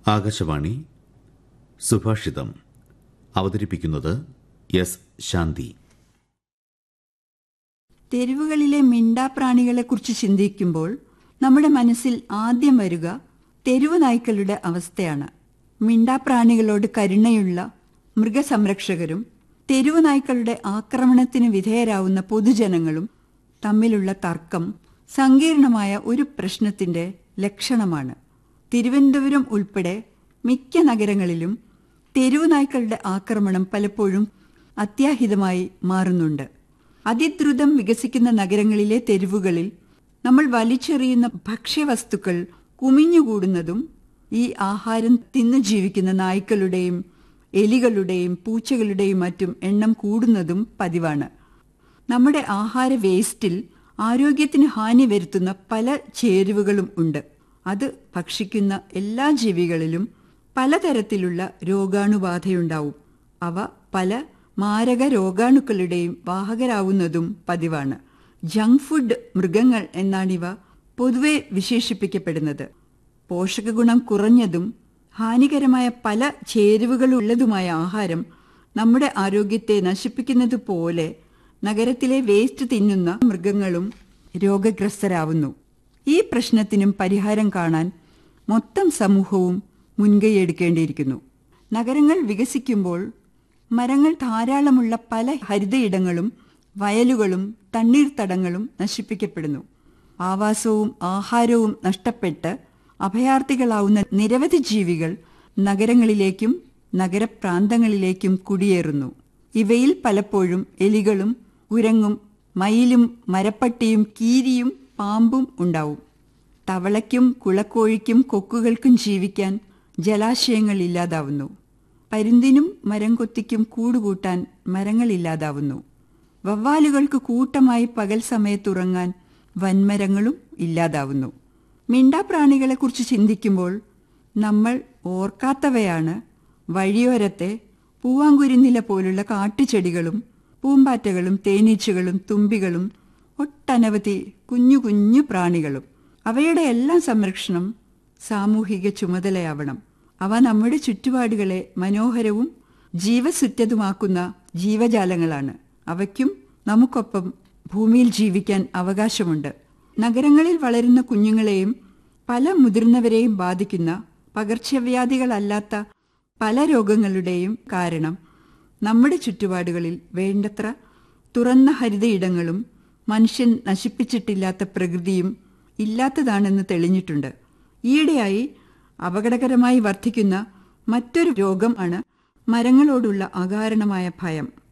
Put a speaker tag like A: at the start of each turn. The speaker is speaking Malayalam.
A: ആകാശവാണി സുഭാഷിതം അവതരിപ്പിക്കുന്നത് എസ് ശാന്തി
B: തെരുവുകളിലെ മിണ്ടാപ്രാണികളെക്കുറിച്ച് ചിന്തിക്കുമ്പോൾ നമ്മുടെ മനസ്സിൽ ആദ്യം വരിക തെരുവ് നായ്ക്കളുടെ അവസ്ഥയാണ് മിണ്ടാപ്രാണികളോട് കരുണയുള്ള മൃഗസംരക്ഷകരും തെരുവ് നായ്ക്കളുടെ ആക്രമണത്തിന് വിധേയരാവുന്ന പൊതുജനങ്ങളും തമ്മിലുള്ള തർക്കം സങ്കീർണമായ ഒരു പ്രശ്നത്തിന്റെ ലക്ഷണമാണ് തിരുവനന്തപുരം ഉൾപ്പെടെ മിക്ക നഗരങ്ങളിലും തെരുവ് നായ്ക്കളുടെ ആക്രമണം പലപ്പോഴും അത്യാഹിതമായി മാറുന്നുണ്ട് അതിദ്രുതം വികസിക്കുന്ന നഗരങ്ങളിലെ തെരുവുകളിൽ നമ്മൾ വലിച്ചെറിയുന്ന ഭക്ഷ്യവസ്തുക്കൾ കുമിഞ്ഞുകൂടുന്നതും ഈ ആഹാരം തിന്നു ജീവിക്കുന്ന നായ്ക്കളുടെയും എലികളുടെയും പൂച്ചകളുടെയും മറ്റും എണ്ണം കൂടുന്നതും പതിവാണ് നമ്മുടെ ആഹാര വേസ്റ്റിൽ ആരോഗ്യത്തിന് ഹാനി വരുത്തുന്ന പല ചേരുവകളും ഉണ്ട് അത് ഭക്ഷിക്കുന്ന എല്ലാ ജീവികളിലും പലതരത്തിലുള്ള രോഗാണുബാധയുണ്ടാവും അവ പല മാരക രോഗാണുക്കളുടെയും വാഹകരാവുന്നതും പതിവാണ് ജങ്ക് ഫുഡ് മൃഗങ്ങൾ എന്നാണിവ പൊതുവെ വിശേഷിപ്പിക്കപ്പെടുന്നത് പോഷകഗുണം കുറഞ്ഞതും ഹാനികരമായ പല ചേരുവകളുള്ളതുമായ ആഹാരം നമ്മുടെ ആരോഗ്യത്തെ നശിപ്പിക്കുന്നത് പോലെ നഗരത്തിലെ വേസ്റ്റ് തിന്നുന്ന മൃഗങ്ങളും രോഗഗ്രസ്തരാവുന്നു ഈ പ്രശ്നത്തിനും പരിഹാരം കാണാൻ മൊത്തം സമൂഹവും മുൻകൈയെടുക്കേണ്ടിയിരിക്കുന്നു നഗരങ്ങൾ വികസിക്കുമ്പോൾ മരങ്ങൾ ധാരാളമുള്ള പല ഹരിതയിടങ്ങളും വയലുകളും തണ്ണീർത്തടങ്ങളും നശിപ്പിക്കപ്പെടുന്നു ആവാസവും ആഹാരവും നഷ്ടപ്പെട്ട് അഭയാർത്ഥികളാവുന്ന നിരവധി ജീവികൾ നഗരങ്ങളിലേക്കും നഗരപ്രാന്തങ്ങളിലേക്കും കുടിയേറുന്നു ഇവയിൽ പലപ്പോഴും എലികളും കുരങ്ങും മയിലും മരപ്പട്ടിയും കീരിയും പാമ്പും ഉണ്ടാവും തവളയ്ക്കും കുളക്കോഴിക്കും കൊക്കുകൾക്കും ജീവിക്കാൻ ജലാശയങ്ങൾ ഇല്ലാതാവുന്നു പരുന്തിനും മരം കൊത്തിക്കും കൂടുകൂട്ടാൻ മരങ്ങളില്ലാതാവുന്നു വവ്വാലുകൾക്ക് കൂട്ടമായി പകൽ സമയത്തുറങ്ങാൻ വൻമരങ്ങളും ഇല്ലാതാവുന്നു മിണ്ടാപ്രാണികളെക്കുറിച്ച് ചിന്തിക്കുമ്പോൾ നമ്മൾ ഓർക്കാത്തവയാണ് വഴിയോരത്തെ പൂവാങ്കുരുന്നില പോലുള്ള കാട്ടുചെടികളും പൂമ്പാറ്റകളും തേനീച്ചകളും തുമ്പികളും ഒട്ടനവധി കുഞ്ഞു കുഞ്ഞു പ്രാണികളും അവയുടെ എല്ലാം സംരക്ഷണം സാമൂഹിക ചുമതലയാവണം അവ നമ്മുടെ ചുറ്റുപാടുകളെ മനോഹരവും ജീവസുറ്റതുമാക്കുന്ന ജീവജാലങ്ങളാണ് അവയ്ക്കും നമുക്കൊപ്പം ഭൂമിയിൽ ജീവിക്കാൻ അവകാശമുണ്ട് നഗരങ്ങളിൽ വളരുന്ന കുഞ്ഞുങ്ങളെയും പല മുതിർന്നവരെയും ബാധിക്കുന്ന പകർച്ചവ്യാധികളല്ലാത്ത പല രോഗങ്ങളുടെയും കാരണം നമ്മുടെ ചുറ്റുപാടുകളിൽ വേണ്ടത്ര തുറന്ന ഹരിതയിടങ്ങളും മനുഷ്യൻ നശിപ്പിച്ചിട്ടില്ലാത്ത പ്രകൃതിയും ഇല്ലാത്തതാണെന്ന് തെളിഞ്ഞിട്ടുണ്ട് ഈയിടെയായി അപകടകരമായി വർദ്ധിക്കുന്ന മറ്റൊരു രോഗം ആണ് മരങ്ങളോടുള്ള അകാരണമായ ഭയം